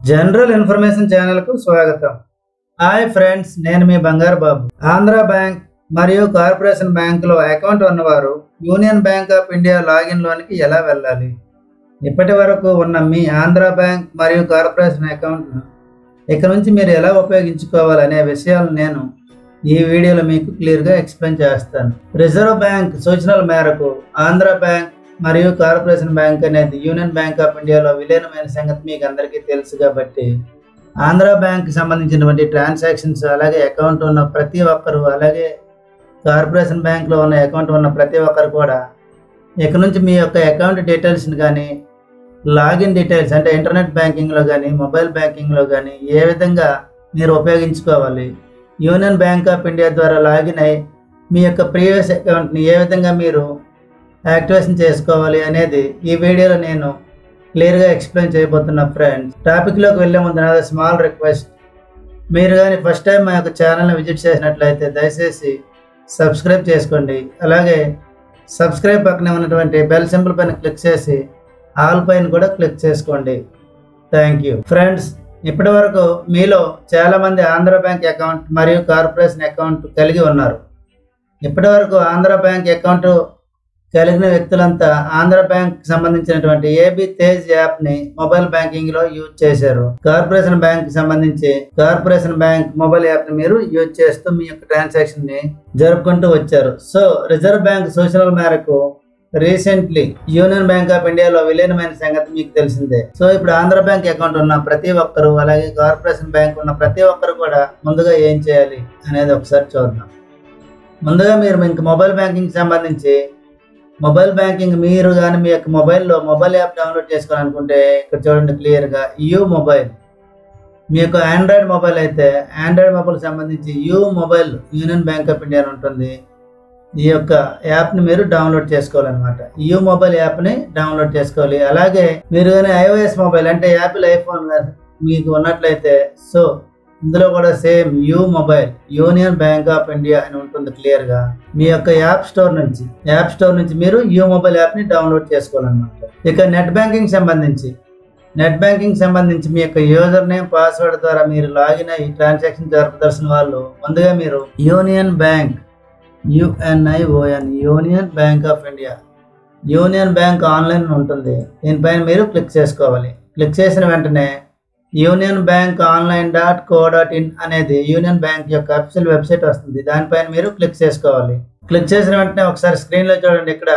general information ఛానల్కు స్వాగతం hi friends నేను మీ బంగారు బాబు ఆంధ్ర బ్యాంక్ మరియు కార్పొరేషన్ బ్యాంకులో అకౌంట్ ఉన్నవారు యూనియన్ బ్యాంక్ ఆఫ్ ఇండియా లాగిన్లోనికి ఎలా వెళ్ళాలి ఇప్పటి వరకు ఉన్న మీ ఆంధ్ర బ్యాంక్ మరియు కార్పొరేషన్ అకౌంట్ను ఇక నుంచి మీరు ఎలా ఉపయోగించుకోవాలనే విషయాలు నేను ఈ వీడియోలో మీకు క్లియర్గా ఎక్స్ప్లెయిన్ చేస్తాను రిజర్వ్ బ్యాంక్ సూచనల మేరకు ఆంధ్ర బ్యాంక్ మరియు కార్పొరేషన్ బ్యాంక్ అనేది యూనియన్ బ్యాంక్ ఆఫ్ ఇండియాలో విలీనమైన సంగతి మీకు అందరికీ తెలుసు కాబట్టి ఆంధ్ర బ్యాంక్ సంబంధించినటువంటి ట్రాన్సాక్షన్స్ అలాగే అకౌంట్ ఉన్న ప్రతి ఒక్కరు అలాగే కార్పొరేషన్ బ్యాంక్లో ఉన్న అకౌంట్ ఉన్న ప్రతి ఒక్కరు కూడా ఇక నుంచి మీ యొక్క అకౌంట్ డీటెయిల్స్ని కానీ లాగిన్ డీటెయిల్స్ అంటే ఇంటర్నెట్ బ్యాంకింగ్లో కానీ మొబైల్ బ్యాంకింగ్లో కానీ ఏ విధంగా మీరు ఉపయోగించుకోవాలి యూనియన్ బ్యాంక్ ఆఫ్ ఇండియా ద్వారా లాగిన్ అయి మీ యొక్క ప్రీవియస్ అకౌంట్ని ఏ విధంగా మీరు యాక్టివేషన్ చేసుకోవాలి అనేది ఈ వీడియోలో నేను క్లియర్గా ఎక్స్ప్లెయిన్ చేయబోతున్నా ఫ్రెండ్స్ టాపిక్లోకి వెళ్ళే ముందు నాది స్మాల్ రిక్వెస్ట్ మీరు కానీ ఫస్ట్ టైం మా యొక్క ఛానల్ని విజిట్ చేసినట్లయితే దయచేసి సబ్స్క్రైబ్ చేసుకోండి అలాగే సబ్స్క్రైబ్ పక్కనే ఉన్నటువంటి బెల్ సింబల్ పైన క్లిక్ చేసి ఆల్ పైన కూడా క్లిక్ చేసుకోండి థ్యాంక్ యూ ఫ్రెండ్స్ ఇప్పటి వరకు మీలో చాలామంది ఆంధ్ర బ్యాంక్ అకౌంట్ మరియు కార్పొరేషన్ అకౌంట్ కలిగి ఉన్నారు ఇప్పటి వరకు ఆంధ్ర బ్యాంక్ అకౌంట్ కలిగిన వ్యక్తులంతా ఆంధ్ర బ్యాంక్ సంబంధించినటువంటి ఏబి తేజ్ యాప్ ని మొబైల్ బ్యాంకింగ్ లో యూజ్ చేశారు కార్పొరేషన్ బ్యాంక్ సంబంధించి కార్పొరేషన్ బ్యాంక్ మొబైల్ యాప్ ని మీరు యూజ్ చేస్తూ మీ యొక్క ట్రాన్సాక్షన్ ని జరుపుకుంటూ వచ్చారు సో రిజర్వ్ బ్యాంక్ సూచనల మేరకు రీసెంట్లీ యూనియన్ బ్యాంక్ ఆఫ్ ఇండియాలో విలీనమైన సంగతి మీకు తెలిసిందే సో ఇప్పుడు ఆంధ్ర బ్యాంక్ అకౌంట్ ఉన్న ప్రతి ఒక్కరు అలాగే కార్పొరేషన్ బ్యాంక్ ఉన్న ప్రతి ఒక్కరు కూడా ముందుగా ఏం చేయాలి అనేది ఒకసారి చూద్దాం ముందుగా మీరు మీకు మొబైల్ బ్యాంకింగ్ సంబంధించి మొబైల్ బ్యాంకింగ్ మీరు కానీ మీ యొక్క మొబైల్లో మొబైల్ యాప్ డౌన్లోడ్ చేసుకోవాలనుకుంటే ఇక్కడ చూడండి క్లియర్గా యూ మొబైల్ మీ యొక్క ఆండ్రాయిడ్ మొబైల్ అయితే ఆండ్రాయిడ్ మొబైల్ సంబంధించి U mobile union bank of India అని ఉంటుంది ఈ యొక్క యాప్ని మీరు డౌన్లోడ్ చేసుకోవాలన్నమాట యూ మొబైల్ యాప్ని డౌన్లోడ్ చేసుకోవాలి అలాగే మీరు కానీ ఐఓఎస్ మొబైల్ అంటే యాపిల్ ఐఫోన్ మీకు ఉన్నట్లయితే సో ఇందులో కూడా same U mobile union bank of India అని ఉంటుంది క్లియర్గా మీ యొక్క యాప్ స్టోర్ నుంచి యాప్ స్టోర్ నుంచి మీరు యూ మొబైల్ యాప్ని డౌన్లోడ్ చేసుకోవాలన్నమాట ఇక నెట్ బ్యాంకింగ్ సంబంధించి నెట్ బ్యాంకింగ్ సంబంధించి మీ యొక్క యూజర్ నేమ్ పాస్వర్డ్ ద్వారా మీరు లాగిన్ అయ్యి ట్రాన్సాక్షన్ జరపదలసిన వాళ్ళు ముందుగా మీరు union bank U N I O N union bank of India union bank online ఉంటుంది దీనిపైన మీరు క్లిక్ చేసుకోవాలి క్లిక్ చేసిన వెంటనే union bank online dot co dot in అనేది యూనియన్ బ్యాంక్ యొక్క అఫీషియల్ వెబ్సైట్ వస్తుంది దానిపైన మీరు క్లిక్ చేసుకోవాలి క్లిక్ చేసిన వెంటనే ఒకసారి స్క్రీన్లో చూడండి ఇక్కడ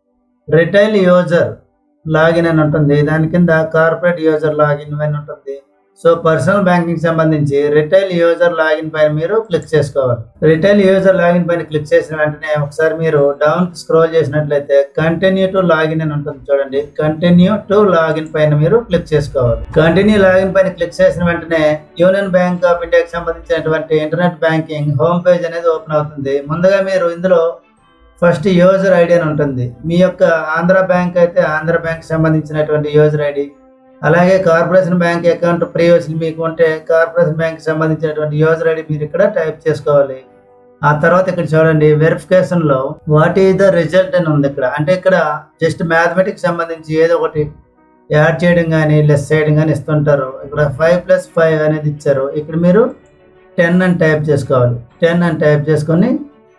రిటైల్ యూజర్ లాగిన్ అని ఉంటుంది దాని కింద కార్పొరేట్ యూజర్ లాగిన్ అని ఉంటుంది సో పర్సనల్ బ్యాంకింగ్ సంబంధించి రిటైల్ యూజర్ లాగిన్ పైన మీరు క్లిక్ చేసుకోవాలి రిటైల్ యూజర్ లాగిన్ పైన క్లిక్ చేసిన వెంటనే ఒకసారి మీరు డౌన్ స్క్రోల్ చేసినట్లయితే కంటిన్యూ టు లాగిన్ అని ఉంటుంది చూడండి కంటిన్యూ టు లాగిన్ పైన మీరు క్లిక్ చేసుకోవాలి కంటిన్యూ లాగిన్ పైన క్లిక్ చేసిన వెంటనే యూనియన్ బ్యాంక్ ఆఫ్ ఇండియాకి సంబంధించినటువంటి ఇంటర్నెట్ బ్యాంకింగ్ హోమ్ పేజ్ అనేది ఓపెన్ అవుతుంది ముందుగా మీరు ఇందులో ఫస్ట్ యూజర్ ఐడి అని ఉంటుంది మీ యొక్క ఆంధ్ర బ్యాంక్ అయితే ఆంధ్ర బ్యాంక్ సంబంధించినటువంటి యూజర్ ఐడి అలాగే కార్పొరేషన్ బ్యాంక్ అకౌంట్ ప్రీవియస్ మీకు ఉంటే కార్పొరేషన్ బ్యాంక్ సంబంధించినటువంటి యూజర్ ఐడి మీరు ఇక్కడ టైప్ చేసుకోవాలి ఆ తర్వాత ఇక్కడ చూడండి వెరిఫికేషన్ లో వాట్ ఈస్ ద రిజల్ట్ అని ఉంది ఇక్కడ అంటే ఇక్కడ జస్ట్ మ్యాథమెటిక్స్ సంబంధించి ఏదో ఒకటి యాడ్ చేయడం కానీ లెస్ చేయడం కానీ ఇస్తుంటారు ఇక్కడ ఫైవ్ ప్లస్ ఫైవ్ అనేది ఇచ్చారు ఇక్కడ మీరు టెన్ అని టైప్ చేసుకోవాలి టెన్ అని టైప్ చేసుకొని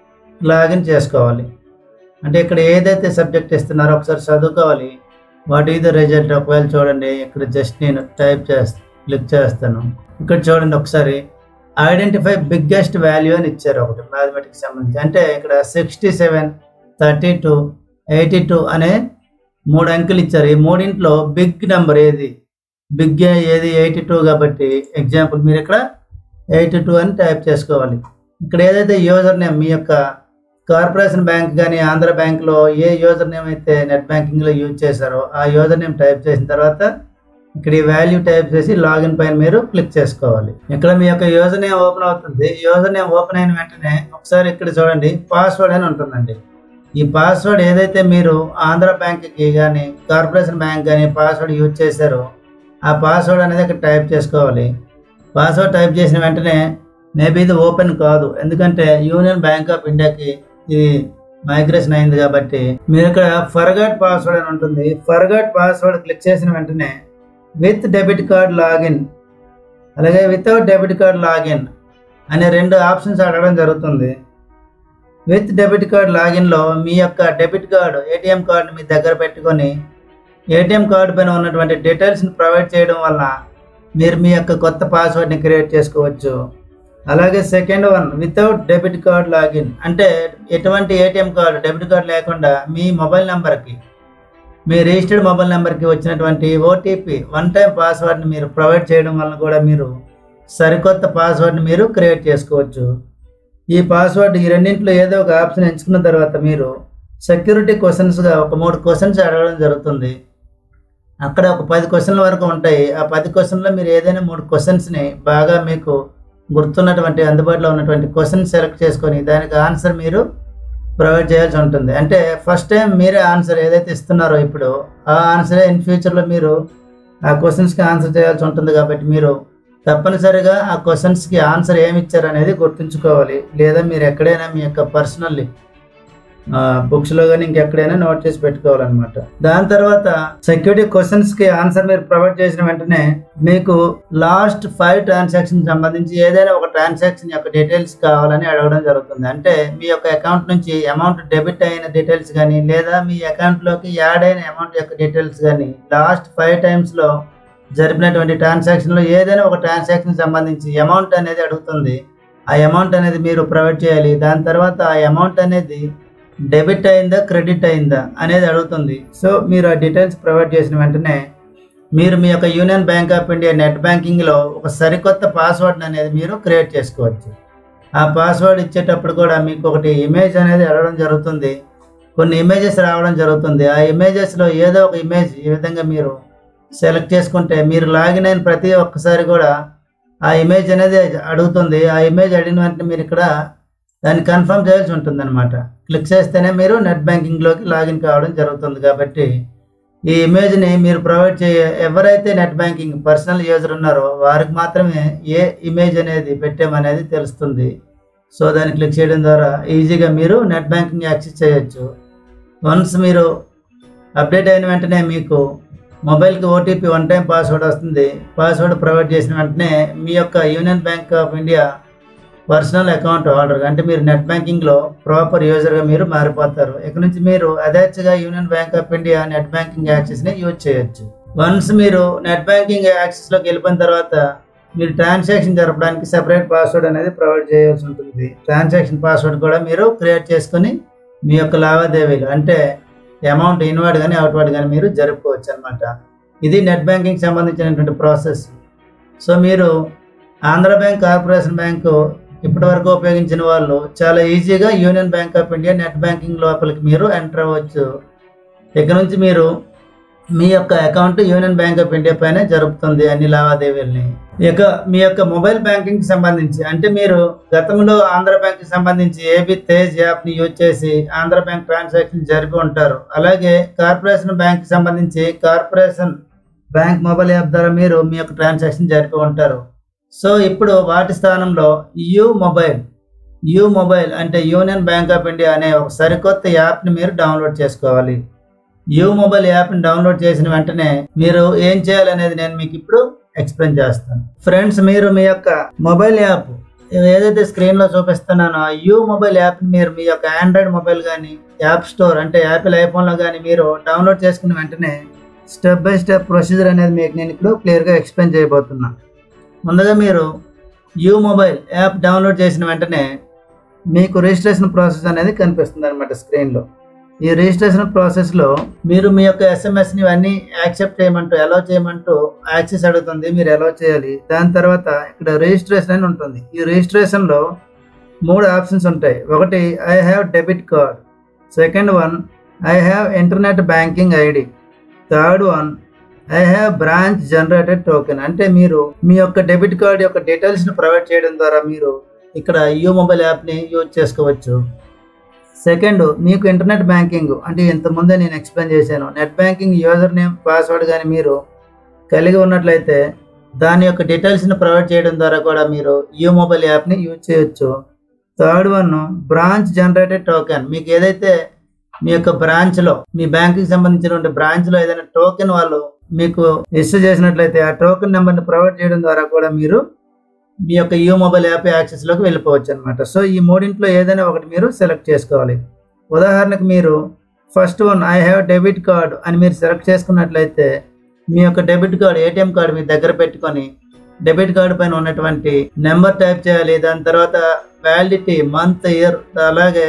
లాగిన్ చేసుకోవాలి అంటే ఇక్కడ ఏదైతే సబ్జెక్ట్ ఇస్తున్నారో ఒకసారి చదువుకోవాలి వాట్ ఈజ్ ద రిజల్ట్ ఒకవేళ చూడండి ఇక్కడ జస్ట్ నేను టైప్ చేస్తా క్లిక్ చేస్తాను ఇక్కడ చూడండి ఒకసారి ఐడెంటిఫై బిగ్గెస్ట్ వాల్యూ అని ఇచ్చారు ఒకటి మ్యాథమెటిక్స్ సంబంధించి అంటే ఇక్కడ sixty seven thirty two eighty two అనే మూడు అంకెలు ఇచ్చారు ఈ మూడింట్లో బిగ్ నెంబర్ ఏది బిగ్ ఏది ఎయిటీ టూ కాబట్టి ఎగ్జాంపుల్ మీరు ఇక్కడ ఎయిటీ టూ అని టైప్ చేసుకోవాలి ఇక్కడ ఏదైతే యూజర్ నేమ్ మీ యొక్క కార్పొరేషన్ బ్యాంక్ కానీ ఆంధ్ర బ్యాంక్లో ఏ యూజర్ నేమ్ అయితే నెట్ బ్యాంకింగ్లో యూజ్ చేశారో ఆ యూజర్ నేమ్ టైప్ చేసిన తర్వాత ఇక్కడ ఈ వాల్యూ టైప్ చేసి లాగిన్ పైన మీరు క్లిక్ చేసుకోవాలి ఇక్కడ మీ యొక్క యూజర్ నేమ్ ఓపెన్ అవుతుంది యూజర్ నేమ్ ఓపెన్ అయిన వెంటనే ఒకసారి ఇక్కడ చూడండి పాస్వర్డ్ అని ఉంటుందండి ఈ పాస్వర్డ్ ఏదైతే మీరు ఆంధ్ర బ్యాంక్కి కానీ కార్పొరేషన్ బ్యాంక్ కానీ పాస్వర్డ్ యూజ్ చేశారో ఆ పాస్వర్డ్ అనేది ఇక్కడ టైప్ చేసుకోవాలి పాస్వర్డ్ టైప్ చేసిన వెంటనే మేబీ ఇది ఓపెన్ కాదు ఎందుకంటే యూనియన్ బ్యాంక్ ఆఫ్ ఇండియాకి ఇది మైగ్రేషన్ అయింది కాబట్టి మీరు ఇక్కడ ఫర్గట్ పాస్వర్డ్ అని ఉంటుంది ఫర్గట్ పాస్వర్డ్ క్లిక్ చేసిన వెంటనే విత్ డెబిట్ కార్డ్ లాగిన్ అలాగే వితౌట్ డెబిట్ కార్డ్ లాగిన్ అనే రెండు ఆప్షన్స్ అడగడం జరుగుతుంది విత్ డెబిట్ కార్డ్ లాగిన్లో మీ యొక్క డెబిట్ కార్డు ఏటీఎం కార్డు మీ దగ్గర పెట్టుకొని ఏటీఎం కార్డు పైన ఉన్నటువంటి డీటెయిల్స్ని ప్రొవైడ్ చేయడం వల్ల మీరు మీ యొక్క కొత్త పాస్వర్డ్ని క్రియేట్ చేసుకోవచ్చు అలాగే second one without debit card login అంటే ఎటువంటి ఏటీఎం కార్డు డెబిట్ కార్డు లేకుండా మీ మొబైల్ నెంబర్కి మీ రిజిస్టర్డ్ మొబైల్ నెంబర్కి వచ్చినటువంటి ఓటీపీ వన్ టైం పాస్వర్డ్ని మీరు ప్రొవైడ్ చేయడం వలన కూడా మీరు సరికొత్త పాస్వర్డ్ని మీరు క్రియేట్ చేసుకోవచ్చు ఈ పాస్వర్డ్ ఈ రెండింటిలో ఏదో ఒక ఆప్షన్ ఎంచుకున్న తర్వాత మీరు సెక్యూరిటీ క్వశ్చన్స్గా ఒక మూడు క్వశ్చన్స్ అడగడం జరుగుతుంది అక్కడ ఒక పది క్వశ్చన్ల వరకు ఉంటాయి ఆ పది క్వశ్చన్లో మీరు ఏదైనా మూడు క్వశ్చన్స్ని బాగా మీకు గుర్తున్నటువంటి అందుబాటులో ఉన్నటువంటి క్వశ్చన్ సెలెక్ట్ చేసుకొని దానికి ఆన్సర్ మీరు ప్రొవైడ్ చేయాల్సి ఉంటుంది అంటే ఫస్ట్ టైం మీరే ఆన్సర్ ఏదైతే ఇస్తున్నారో ఇప్పుడు ఆ ఆన్సరే ఇన్ ఫ్యూచర్లో మీరు ఆ క్వశ్చన్స్కి ఆన్సర్ చేయాల్సి ఉంటుంది కాబట్టి మీరు తప్పనిసరిగా ఆ క్వశ్చన్స్కి ఆన్సర్ ఏమి ఇచ్చారు అనేది గుర్తుంచుకోవాలి లేదా మీరు ఎక్కడైనా మీ యొక్క పర్సనల్లీ బుక్స్లో కానీ ఇంకెక్కడైనా నోట్ చేసి పెట్టుకోవాలన్నమాట దాని తర్వాత సెక్యూరిటీ క్వశ్చన్స్కి ఆన్సర్ మీరు ప్రొవైడ్ చేసిన వెంటనే మీకు లాస్ట్ ఫైవ్ ట్రాన్సాక్షన్ సంబంధించి ఏదైనా ఒక ట్రాన్సాక్షన్ యొక్క డీటెయిల్స్ కావాలని అడగడం జరుగుతుంది అంటే మీ యొక్క అకౌంట్ నుంచి అమౌంట్ డెబిట్ అయిన డీటెయిల్స్ కానీ లేదా మీ అకౌంట్లోకి యాడ్ అయిన అమౌంట్ యొక్క డీటెయిల్స్ కానీ లాస్ట్ ఫైవ్ టైమ్స్లో జరిపినటువంటి ట్రాన్సాక్షన్లో ఏదైనా ఒక ట్రాన్సాక్షన్ సంబంధించి అమౌంట్ అనేది అడుగుతుంది ఆ అమౌంట్ అనేది మీరు ప్రొవైడ్ చేయాలి దాని తర్వాత ఆ అమౌంట్ అనేది డెబిట్ అయిందా క్రెడిట్ అయిందా అనేది అడుగుతుంది సో మీరు ఆ డీటెయిల్స్ ప్రొవైడ్ చేసిన వెంటనే మీరు మీ యొక్క union bank of India net బ్యాంకింగ్లో ఒక సరికొత్త పాస్వర్డ్ అనేది మీరు క్రియేట్ చేసుకోవచ్చు ఆ పాస్వర్డ్ ఇచ్చేటప్పుడు కూడా మీకు ఒకటి ఇమేజ్ అనేది అడగడం జరుగుతుంది కొన్ని ఇమేజెస్ రావడం జరుగుతుంది ఆ ఇమేజెస్లో ఏదో ఒక ఇమేజ్ ఈ విధంగా మీరు సెలెక్ట్ చేసుకుంటే మీరు లాగిన్ అయిన ప్రతి ఒక్కసారి కూడా ఆ ఇమేజ్ అనేది అడుగుతుంది ఆ ఇమేజ్ అడిగిన వెంటనే మీరు ఇక్కడ దాన్ని కన్ఫర్మ్ చేయాల్సి ఉంటుంది అనమాట క్లిక్ చేస్తేనే మీరు నెట్ బ్యాంకింగ్లోకి లాగిన్ కావడం జరుగుతుంది కాబట్టి ఈ ఇమేజ్ని మీరు ప్రొవైడ్ చేయ ఎవరైతే నెట్ బ్యాంకింగ్ పర్సనల్ యూజర్ ఉన్నారో వారికి మాత్రమే ఏ ఇమేజ్ అనేది పెట్టామనేది తెలుస్తుంది సో దాన్ని క్లిక్ చేయడం ద్వారా ఈజీగా మీరు నెట్ బ్యాంకింగ్ యాక్సెస్ చేయొచ్చు వన్స్ మీరు అప్డేట్ అయిన వెంటనే మీకు మొబైల్కి ఓటీపీ వన్ టైం పాస్వర్డ్ వస్తుంది పాస్వర్డ్ ప్రొవైడ్ చేసిన వెంటనే మీ యొక్క union bank of India personal account holder అంటే మీరు నెట్ బ్యాంకింగ్లో ప్రాపర్ యూజర్గా మీరు మారిపోతారు ఇక నుంచి మీరు అదేచ్ఛగా union bank of India net banking యాక్సెస్ని యూజ్ చేయొచ్చు వన్స్ మీరు నెట్ బ్యాంకింగ్ యాక్సెస్లోకి వెళ్ళిపోయిన తర్వాత మీరు ట్రాన్సాక్షన్ జరపడానికి సెపరేట్ పాస్వర్డ్ అనేది ప్రొవైడ్ చేయాల్సి ఉంటుంది ట్రాన్సాక్షన్ పాస్వర్డ్ కూడా మీరు క్రియేట్ చేసుకొని మీ యొక్క లావాదేవీలు అంటే అమౌంట్ ఇన్వర్డ్ కానీ అవుట్వర్డ్ కానీ మీరు జరుపుకోవచ్చు అనమాట ఇది నెట్ బ్యాంకింగ్ సంబంధించినటువంటి ప్రాసెస్ సో మీరు ఆంధ్ర బ్యాంక్ కార్పొరేషన్ బ్యాంకు ఇప్పటి వరకు ఉపయోగించిన వాళ్ళు చాలా ఈజీగా union bank of India net banking లోపలికి మీరు ఎంటర్ అవ్వచ్చు ఇక నుంచి మీరు మీ యొక్క account union bank of India పైన జరుపుతుంది అన్ని లావాదేవీలని ఇక మీ యొక్క మొబైల్ బ్యాంకింగ్ సంబంధించి అంటే మీరు గతంలో ఆంధ్ర బ్యాంక్ సంబంధించి ఏబి తేజ్ యాప్ని యూజ్ చేసి ఆంధ్ర బ్యాంక్ ట్రాన్సాక్షన్ జరిపి ఉంటారు అలాగే కార్పొరేషన్ బ్యాంక్ సంబంధించి కార్పొరేషన్ బ్యాంక్ మొబైల్ యాప్ ద్వారా మీరు మీ యొక్క ట్రాన్సాక్షన్ జరిపి ఉంటారు సో ఇప్పుడు వాటి స్థానంలో యూ మొబైల్ యూ మొబైల్ అంటే యూనియన్ బ్యాంక్ ఆఫ్ ఇండియా అనే ఒక సరికొత్త యాప్ని మీరు డౌన్లోడ్ చేసుకోవాలి యూ మొబైల్ యాప్ని డౌన్లోడ్ చేసిన వెంటనే మీరు ఏం చేయాలనేది నేను మీకు ఇప్పుడు ఎక్స్ప్లెయిన్ చేస్తాను ఫ్రెండ్స్ మీరు మీ యొక్క మొబైల్ యాప్ ఏదైతే స్క్రీన్లో చూపిస్తున్నానో ఆ యూ మొబైల్ యాప్ని మీరు మీ యొక్క ఆండ్రాయిడ్ మొబైల్ కానీ యాప్ స్టోర్ అంటే యాపిల్ ఐఫోన్లో కానీ మీరు డౌన్లోడ్ చేసుకున్న వెంటనే స్టెప్ బై స్టెప్ ప్రొసీజర్ అనేది మీకు నేను ఇప్పుడు క్లియర్గా ఎక్స్ప్లెయిన్ చేయబోతున్నా ముందుగా మీరు యూ మొబైల్ యాప్ డౌన్లోడ్ చేసిన వెంటనే మీకు రిజిస్ట్రేషన్ ప్రాసెస్ అనేది కనిపిస్తుంది అనమాట స్క్రీన్లో ఈ రిజిస్ట్రేషన్ ప్రాసెస్లో మీరు మీ యొక్క ఎస్ఎంఎస్ని ఇవన్నీ యాక్సెప్ట్ చేయమంటూ అలౌ చేయమంటూ యాక్సెస్ అడుగుతుంది మీరు అలౌ చేయాలి దాని తర్వాత ఇక్కడ రిజిస్ట్రేషన్ అని ఉంటుంది ఈ రిజిస్ట్రేషన్లో మూడు ఆప్షన్స్ ఉంటాయి ఒకటి I have debit card second one I have internet banking ID third one I have branch generated token అంటే మీరు మీ యొక్క డెబిట్ కార్డ్ యొక్క డీటెయిల్స్ని ప్రొవైడ్ చేయడం ద్వారా మీరు ఇక్కడ యూ మొబైల్ యాప్ని యూజ్ చేసుకోవచ్చు సెకండ్ మీకు ఇంటర్నెట్ బ్యాంకింగ్ అంటే ఇంతకుముందే నేను ఎక్స్ప్లెయిన్ చేశాను net banking user name password కానీ మీరు కలిగి ఉన్నట్లయితే దాని యొక్క డీటెయిల్స్ని ప్రొవైడ్ చేయడం ద్వారా కూడా మీరు యూ మొబైల్ యాప్ని యూజ్ చేయొచ్చు third one branch generated token మీకు ఏదైతే మీ యొక్క బ్రాంచ్లో మీ బ్యాంకుకి సంబంధించినటువంటి బ్రాంచ్లో ఏదైనా టోకెన్ వాళ్ళు మీకు ఇష్యూ చేసినట్లయితే ఆ టోకెన్ నెంబర్ని ప్రొవైడ్ చేయడం ద్వారా కూడా మీరు మీ యొక్క యూ మొబైల్ యాప్ యాక్సెస్లోకి వెళ్ళిపోవచ్చు అనమాట సో ఈ మూడింట్లో ఏదైనా ఒకటి మీరు సెలెక్ట్ చేసుకోవాలి ఉదాహరణకు మీరు first one I have debit card అని మీరు సెలెక్ట్ చేసుకున్నట్లయితే మీ యొక్క డెబిట్ కార్డ్ ఏటీఎం కార్డు మీ దగ్గర పెట్టుకొని డెబిట్ కార్డు పైన ఉన్నటువంటి నెంబర్ టైప్ చేయాలి దాని తర్వాత వ్యాలిడిటీ మంత్ ఇయర్ అలాగే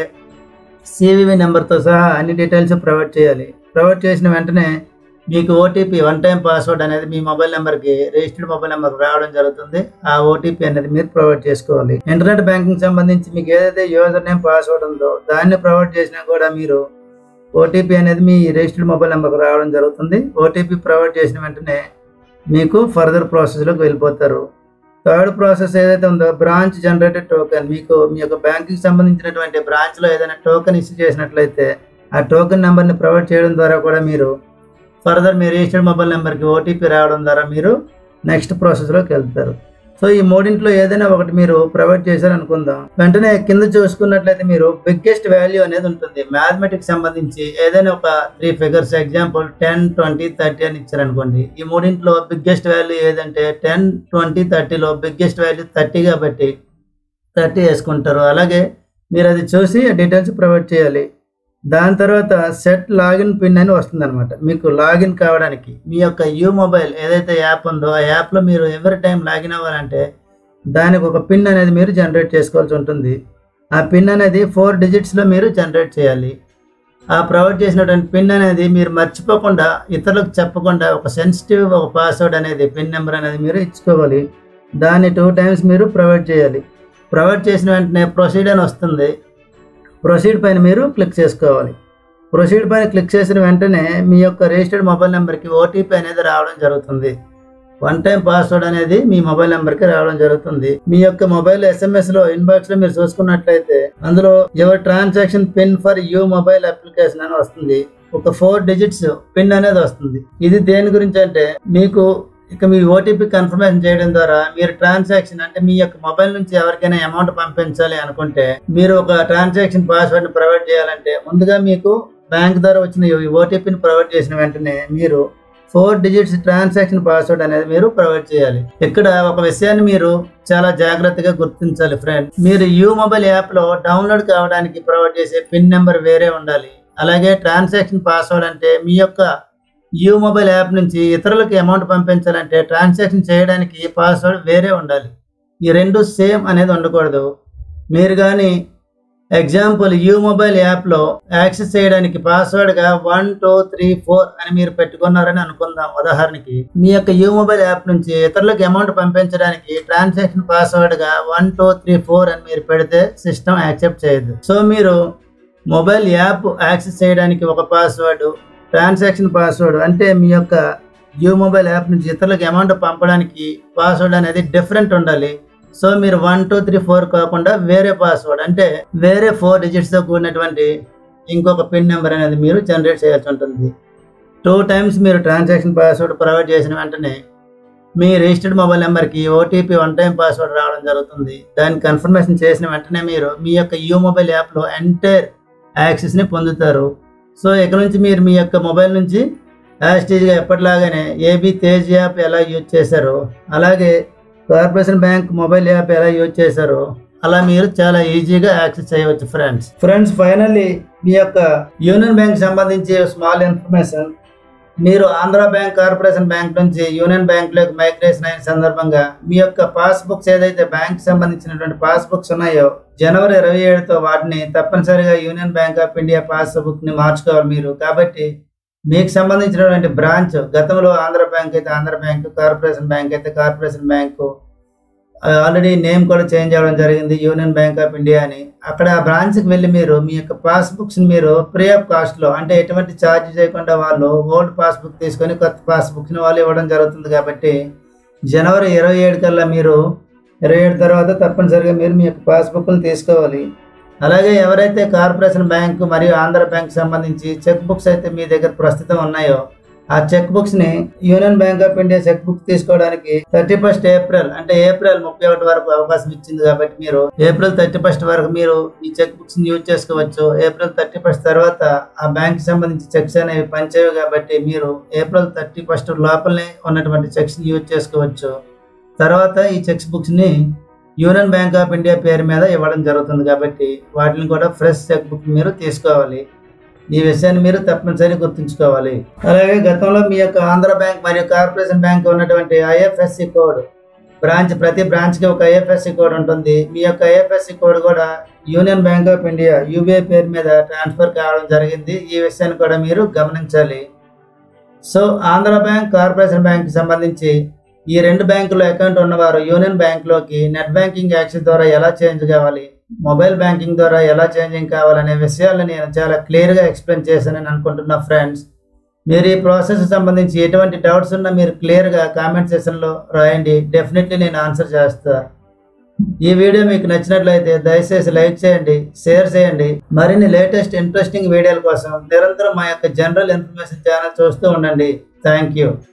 సివివి నెంబర్తో సహా అన్ని డీటెయిల్స్ ప్రొవైడ్ చేయాలి ప్రొవైడ్ చేసిన వెంటనే మీకు ఓటీపీ వన్ టైం పాస్వర్డ్ అనేది మీ మొబైల్ నెంబర్కి రిజిస్టర్డ్ మొబైల్ నెంబర్కి రావడం జరుగుతుంది ఆ ఓటీపీ అనేది మీరు ప్రొవైడ్ చేసుకోవాలి ఇంటర్నెట్ బ్యాంకింగ్ సంబంధించి మీకు ఏదైతే యూజర్ నేమ్ పాస్వర్డ్ ఉందో దాన్ని ప్రొవైడ్ చేసినా కూడా మీరు ఓటీపీ అనేది మీ రిజిస్టర్డ్ మొబైల్ నెంబర్కి రావడం జరుగుతుంది ఓటీపీ ప్రొవైడ్ చేసిన వెంటనే మీకు ఫర్దర్ ప్రాసెస్లోకి వెళ్ళిపోతారు థర్డ్ ప్రాసెస్ ఏదైతే ఉందో బ్రాంచ్ జనరేటెడ్ టోకెన్ మీకు మీ యొక్క బ్యాంకింగ్ సంబంధించినటువంటి బ్రాంచ్లో ఏదైనా టోకెన్ ఇష్యూ చేసినట్లయితే ఆ టోకెన్ నెంబర్ని ప్రొవైడ్ చేయడం ద్వారా కూడా మీరు ఫర్దర్ మీ రిజిస్టర్డ్ మొబైల్ నెంబర్కి ఓటీపీ రావడం ద్వారా మీరు నెక్స్ట్ ప్రాసెస్లోకి వెళ్తారు సో ఈ మూడింట్లో ఏదైనా ఒకటి మీరు ప్రొవైడ్ చేశారనుకుందాం వెంటనే కింద చూసుకున్నట్లయితే మీరు బిగ్గెస్ట్ వాల్యూ అనేది ఉంటుంది మ్యాథమెటిక్స్ సంబంధించి ఏదైనా ఒక three figures example ten twenty thirty అని ఇచ్చారనుకోండి ఈ మూడింట్లో బిగ్గెస్ట్ వాల్యూ ఏదంటే టెన్ ట్వంటీ థర్టీలో బిగ్గెస్ట్ వాల్యూ థర్టీ కాబట్టి థర్టీ వేసుకుంటారు అలాగే మీరు అది చూసి డీటెయిల్స్ ప్రొవైడ్ చేయాలి దాని తర్వాత సెట్ లాగిన్ పిన్ అని వస్తుంది అనమాట మీకు లాగిన్ కావడానికి మీ యొక్క యూ మొబైల్ ఏదైతే యాప్ ఉందో ఆ యాప్లో మీరు ఎవరి టైం లాగిన్ అవ్వాలంటే దానికి ఒక పిన్ అనేది మీరు జనరేట్ చేసుకోవాల్సి ఉంటుంది ఆ పిన్ అనేది ఫోర్ డిజిట్స్లో మీరు జనరేట్ చేయాలి ఆ ప్రొవైడ్ చేసినటువంటి పిన్ అనేది మీరు మర్చిపోకుండా ఇతరులకు చెప్పకుండా ఒక సెన్సిటివ్ ఒక పాస్వర్డ్ అనేది పిన్ నెంబర్ అనేది మీరు ఇచ్చుకోవాలి దాన్ని టూ టైమ్స్ మీరు ప్రొవైడ్ చేయాలి ప్రొవైడ్ చేసిన వెంటనే ప్రొసీడ్ అని వస్తుంది ప్రొసీడ్ పైన మీరు క్లిక్ చేసుకోవాలి ప్రొసీడ్ పైన క్లిక్ చేసిన వెంటనే మీ యొక్క రిజిస్టర్డ్ మొబైల్ నెంబర్కి ఓటీపీ అనేది రావడం జరుగుతుంది వన్ టైం పాస్వర్డ్ అనేది మీ మొబైల్ నెంబర్కి రావడం జరుగుతుంది మీ యొక్క మొబైల్ ఎస్ఎంఎస్లో ఇన్బాక్స్లో మీరు చూసుకున్నట్లయితే అందులో your transaction pin for U mobile application అని వస్తుంది ఒక ఫోర్ డిజిట్స్ పిన్ అనేది వస్తుంది ఇది దేని గురించి అంటే మీకు ఇక మీ ఓటీపీ కన్ఫర్మేషన్ చేయడం ద్వారా మీరు ట్రాన్సాక్షన్ అంటే మీ యొక్క మొబైల్ నుంచి ఎవరికైనా అమౌంట్ పంపించాలి అనుకుంటే మీరు ఒక ట్రాన్సాక్షన్ పాస్వర్డ్ ని ప్రొవైడ్ చేయాలంటే ముందుగా మీకు బ్యాంక్ ద్వారా వచ్చిన ఈ ఓటీపీని ప్రొవైడ్ చేసిన వెంటనే మీరు ఫోర్ డిజిట్స్ ట్రాన్సాక్షన్ పాస్వర్డ్ అనేది మీరు ప్రొవైడ్ చేయాలి ఇక్కడ ఒక విషయాన్ని మీరు చాలా జాగ్రత్తగా గుర్తించాలి ఫ్రెండ్ మీరు యూ మొబైల్ యాప్ లో డౌన్లోడ్ కావడానికి ప్రొవైడ్ చేసే పిన్ నెంబర్ వేరే ఉండాలి అలాగే ట్రాన్సాక్షన్ పాస్వర్డ్ అంటే మీ యొక్క యూ మొబైల్ యాప్ నుంచి ఇతరులకు అమౌంట్ పంపించాలంటే ట్రాన్సాక్షన్ చేయడానికి పాస్వర్డ్ వేరే ఉండాలి ఈ రెండు సేమ్ అనేది ఉండకూడదు మీరు కానీ ఎగ్జాంపుల్ యూ మొబైల్ యాప్లో యాక్సెస్ చేయడానికి పాస్వర్డ్గా వన్ టూ త్రీ ఫోర్ అని మీరు పెట్టుకున్నారని అనుకుందాం ఉదాహరణకి మీ యొక్క యూ మొబైల్ యాప్ నుంచి ఇతరులకు అమౌంట్ పంపించడానికి ట్రాన్సాక్షన్ పాస్వర్డ్గా వన్ టూ త్రీ ఫోర్ అని మీరు పెడితే సిస్టమ్ యాక్సెప్ట్ చేయదు సో మీరు మొబైల్ యాప్ యాక్సెస్ చేయడానికి ఒక పాస్వర్డ్ ట్రాన్సాక్షన్ పాస్వర్డ్ అంటే మీ యొక్క యూ మొబైల్ యాప్ నుంచి ఇతరులకు అమౌంట్ పంపడానికి పాస్వర్డ్ అనేది డిఫరెంట్ ఉండాలి సో మీరు వన్ టూ త్రీ ఫోర్ కాకుండా వేరే పాస్వర్డ్ అంటే వేరే ఫోర్ డిజిట్స్తో కూడినటువంటి ఇంకొక పిన్ నెంబర్ అనేది మీరు జనరేట్ చేయాల్సి ఉంటుంది టూ టైమ్స్ మీరు ట్రాన్సాక్షన్ పాస్వర్డ్ ప్రొవైడ్ చేసిన వెంటనే మీ రిజిస్టర్డ్ మొబైల్ నెంబర్కి ఓటీపీ వన్ టైం పాస్వర్డ్ రావడం జరుగుతుంది దాన్ని కన్ఫర్మేషన్ చేసిన వెంటనే మీరు మీ యొక్క యూ మొబైల్ యాప్లో ఎంటైర్ యాక్సెస్ని పొందుతారు సో ఇక నుంచి మీరు మీ యొక్క మొబైల్ నుంచి యాస్టేజ్గా ఎప్పటిలాగానే ఏబీ తేజ్ యాప్ ఎలా యూజ్ చేశారో అలాగే కార్పొరేషన్ బ్యాంక్ మొబైల్ యాప్ ఎలా యూజ్ చేశారో అలా మీరు చాలా ఈజీగా యాక్సెస్ చేయవచ్చు ఫ్రెండ్స్ ఫ్రెండ్స్ ఫైనల్లీ మీ యొక్క యూనియన్ బ్యాంక్ సంబంధించి స్మాల్ ఇన్ఫర్మేషన్ మీరు ఆంధ్ర బ్యాంక్ కార్పొరేషన్ బ్యాంక్ నుంచి యూనియన్ బ్యాంక్లోకి మైగ్రేషన్ అయిన సందర్భంగా మీ యొక్క పాస్బుక్స్ ఏదైతే బ్యాంక్ సంబంధించినటువంటి పాస్బుక్స్ ఉన్నాయో జనవరి ఇరవై ఏడుతో వాటిని తప్పనిసరిగా union bank of India passbook ని మార్చుకోవాలి మీరు కాబట్టి మీకు సంబంధించినటువంటి బ్రాంచ్ గతంలో ఆంధ్ర బ్యాంక్ అయితే ఆంధ్ర బ్యాంక్ కార్పొరేషన్ బ్యాంక్ అయితే కార్పొరేషన్ బ్యాంకు ఆల్రెడీ నేమ్ కూడా చేంజ్ అవ్వడం జరిగింది యూనియన్ బ్యాంక్ ఆఫ్ ఇండియా అని అక్కడ ఆ బ్రాంచ్కి వెళ్ళి మీరు మీ యొక్క పాస్బుక్స్ మీరు ఫ్రీ ఆఫ్ కాస్ట్లో అంటే ఎటువంటి ఛార్జ్ చేయకుండా వాళ్ళు ఓల్డ్ పాస్బుక్ తీసుకొని కొత్త పాస్బుక్స్ని వాళ్ళు ఇవ్వడం జరుగుతుంది కాబట్టి జనవరి ఇరవై ఏడు కల్లా మీరు ఇరవై ఏడు తర్వాత తప్పనిసరిగా మీరు మీ యొక్క పాస్బుక్లు తీసుకోవాలి అలాగే ఎవరైతే కార్పొరేషన్ బ్యాంక్ మరియు ఆంధ్ర బ్యాంక్ సంబంధించి చెక్ బుక్స్ అయితే మీ దగ్గర ప్రస్తుతం ఉన్నాయో ఆ చెక్ బుక్స్ ని union bank of India check book తీసుకోవడానికి థర్టీ ఫస్ట్ ఏప్రిల్ అంటే ఏప్రిల్ ముప్పై ఒకటి వరకు అవకాశం ఇచ్చింది కాబట్టి మీరు ఏప్రిల్ థర్టీ ఫస్ట్ వరకు మీరు ఈ చెక్ బుక్స్ ని యూజ్ చేసుకోవచ్చు ఏప్రిల్ థర్టీ ఫస్ట్ తర్వాత ఆ బ్యాంక్ కి సంబంధించి చెక్స్ అనేవి పనిచేయవు కాబట్టి మీరు ఏప్రిల్ థర్టీ ఫస్ట్ లోపలనే ఉన్నటువంటి చెక్స్ ని యూజ్ చేసుకోవచ్చు తర్వాత ఈ చెక్స్ బుక్స్ ని యూనియన్ బ్యాంక్ ఆఫ్ ఇండియా పేరు మీద ఇవ్వడం జరుగుతుంది కాబట్టి వాటిని కూడా ఫ్రెష్ చెక్ బుక్ మీరు తీసుకోవాలి ఈ విషయాన్ని మీరు తప్పనిసరి గుర్తుంచుకోవాలి అలాగే గతంలో మీ యొక్క ఆంధ్ర బ్యాంక్ మరియు కార్పొరేషన్ బ్యాంక్ ఉన్నటువంటి ఐఎఫ్ఎస్సి కోడ్ బ్రాంచ్ ప్రతి బ్రాంచ్ కి ఒక ఐఎఫ్ఎస్సి కోడ్ ఉంటుంది మీ యొక్క ఐఎఫ్ఎస్సి కోడ్ కూడా union bank of India UBI పేరు మీద ట్రాన్స్ఫర్ కావడం జరిగింది ఈ విషయాన్ని కూడా మీరు గమనించాలి so Andhra bank corporation bank కి సంబంధించి ఈ రెండు బ్యాంకులో అకౌంట్ ఉన్నవారు యూనియన్ బ్యాంక్లోకి నెట్ బ్యాంకింగ్ యాక్సెస్ ద్వారా ఎలా చేంజ్ కావాలి మొబైల్ బ్యాంకింగ్ ద్వారా ఎలా చేంజింగ్ కావాలనే విషయాలు నేను చాలా క్లియర్గా ఎక్స్ప్లెయిన్ చేశానని అనుకుంటున్నా ఫ్రెండ్స్ మీరు ఈ ప్రాసెస్ సంబంధించి ఎటువంటి డౌట్స్ ఉన్నా మీరు క్లియర్గా కామెంట్ సెషన్లో రాయండి డెఫినెట్లీ నేను ఆన్సర్ చేస్తా ఈ వీడియో మీకు నచ్చినట్లయితే దయచేసి లైక్ చేయండి షేర్ చేయండి మరిన్ని లేటెస్ట్ ఇంట్రెస్టింగ్ వీడియోల కోసం నిరంతరం మా యొక్క జనరల్ ఇన్ఫర్మేషన్ ఛానల్ చూస్తూ ఉండండి థ్యాంక్ యూ